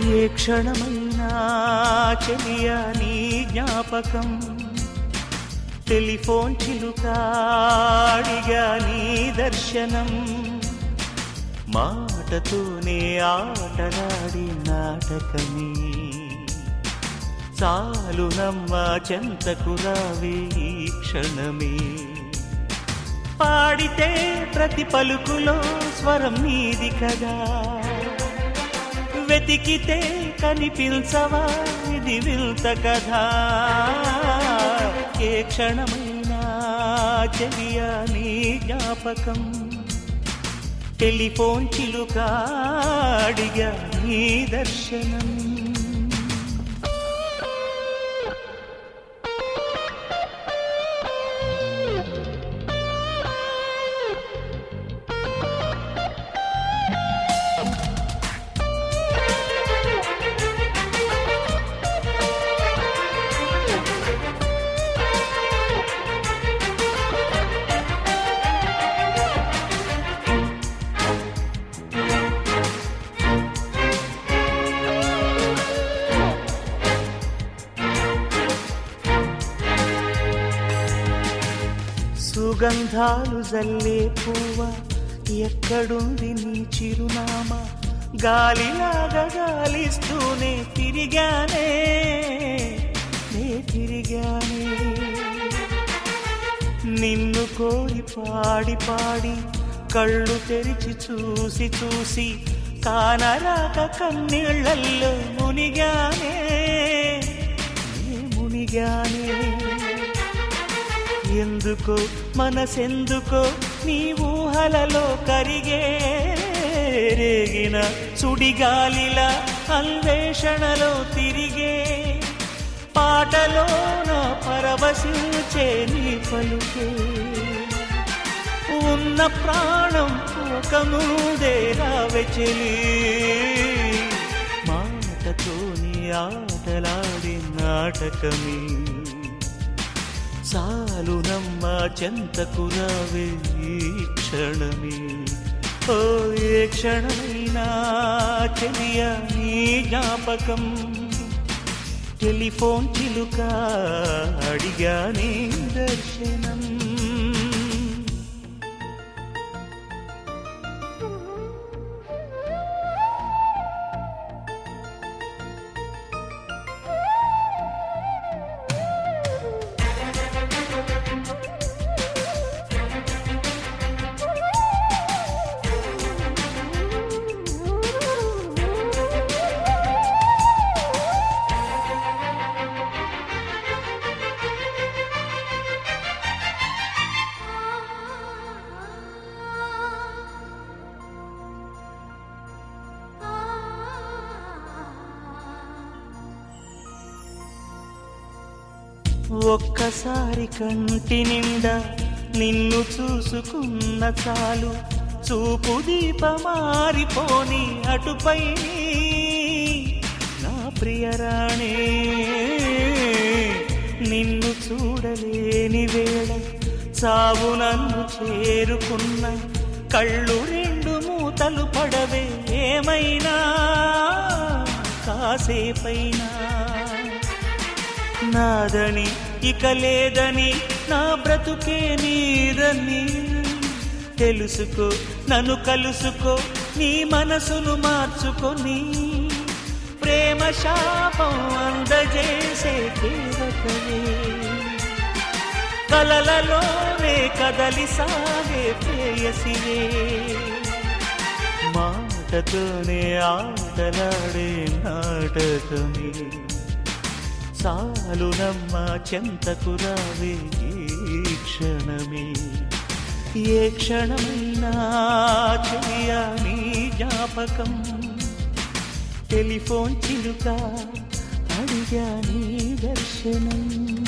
ఏ క్షణమైనా చెలియ నీ జ్ఞాపకం టెలిఫోన్ చిలుకాడిగా నీ దర్శనం మాటతోనే ఆటలాడి నాటకమే చాలు నమ్మ చెంతకు రావే ఈ క్షణమే పాడితే ప్రతి పలుకులో స్వరం నీది కదా వెతికితే కనిపించవా ఇది వింత కదా ఏ క్షణమైనా చెలియా నీ జ్ఞాపకం టెలిఫోన్ చిలుకాడిగా నీ దర్శనం సుగంధాలు జల్లే పువ్వ ఎక్కడుంది నీ చిరునామా గాలిలాగా గాలిస్తూనే తిరిగానే నే తిరిగానే నిన్ను కోరి పాడి పాడి కళ్ళు తెరిచి చూసి చూసి కానరాక కన్నీళ్ళల్లో మునిగానే నే మునిగానే ఎందుకో మనసెందుకో నీ ఊహలలో కరిగే రేగిన సుడిగాలిలా అన్వేషణలో తిరిగే పాటలోన పరవశించే నీ పలుకే ఉన్న ప్రాణం ఒక ముందే రావెచెలి మాటతోని ఆటలాడి నాటకమే చాలు నమ్మ చెంతకు రావే ఈ క్షణమే ఓ ఏ క్షణమైనా చెలియ నీ జ్ఞాపకం టెలిఫోన్ చిలుక అడిగా నీ దర్శనం ఒక్కసారి కంటి నిండా నిన్ను చూసుకున్న చాలు చూపు దీపమారిపోని అటుపై నా ప్రియరాణే నిన్ను చూడలేని వేళ చావు నన్ను చేరుకున్న కళ్ళు రెండు మూతలు పడవే ఏమైనా కాసేపైనా నాదని ఇక లేదని నా బ్రతుకే నీదని తెలుసుకో నన్ను కలుసుకో నీ మనసును మార్చుకొని ప్రేమ శాపం అందజేసే దేవతవే కలలలోనే కదలి సాగే ప్రేయసివే మాటతోనే ఆటలాడే నాటకమే చాలు నమ్మ చెంతకు రావే ఈ క్షణమే ఏ క్షణమైనా చెయ్య నీ జ్ఞాపకం టెలిఫోన్ చిలుక అడిగా నీ దర్శనం